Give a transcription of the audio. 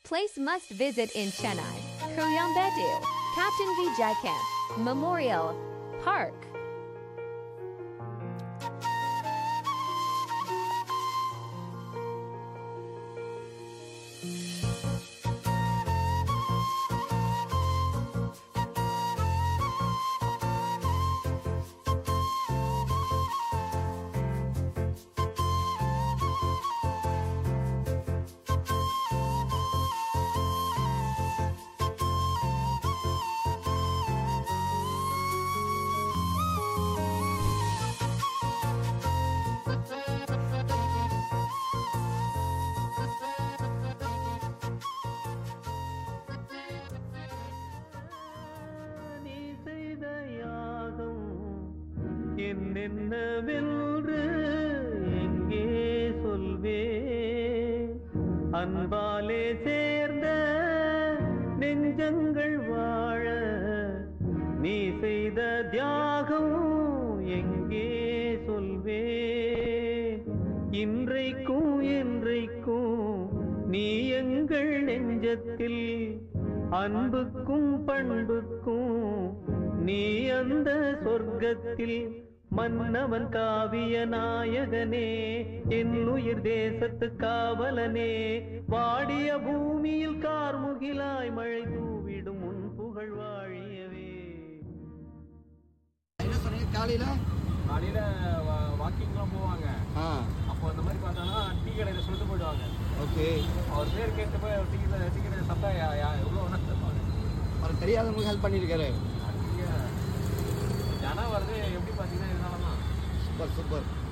Place must visit in Chennai. Koyambedu. Captain Vijay Camp. Memorial. Park. நீ செய்த யாகம் என்னென்னவென்று எங்கே சொல்வே அன்பாலே சேர்ந்த நெஞ்சங்கள் வாழ நீ செய்த தியாகம் எங்கே சொல்வே இன்றைக்கும் என்றைக்கும் நீ எங்கள் நெஞ்சத்தில் அன்புக்கும் பண்புக்கும் நீ அந்த சொர்க்கத்தில் மன்னவன் காவிய நாயகனே என் உயிர் தேசத்து காவலனே வாடிய பூமியில் கார்முகிலாய் மழை தூவிடும் உன் புகழ் வாழியவே என்ன சொன்னீங்க காலையில காலையில வாக்கிங்லாம் போவாங்க ஆ அப்போ இந்த மாதிரி பார்த்தாங்கன்னா டீ கடையில் சொல்லிட்டு போயிடுவாங்க ஓகே அவர் பேர் கேட்டு போய் டீ கடை டீ கடை சத்தா எவ்வளோ வேணா தருவாங்க அவர் தெரியாதவங்களுக்கு ஹெல்ப் பண்ணியிருக்காரு நிறைய ஜனம் வருது எப்படி பார்த்தீங்கன்னா இதனால தான் சூப்பர் சூப்பர்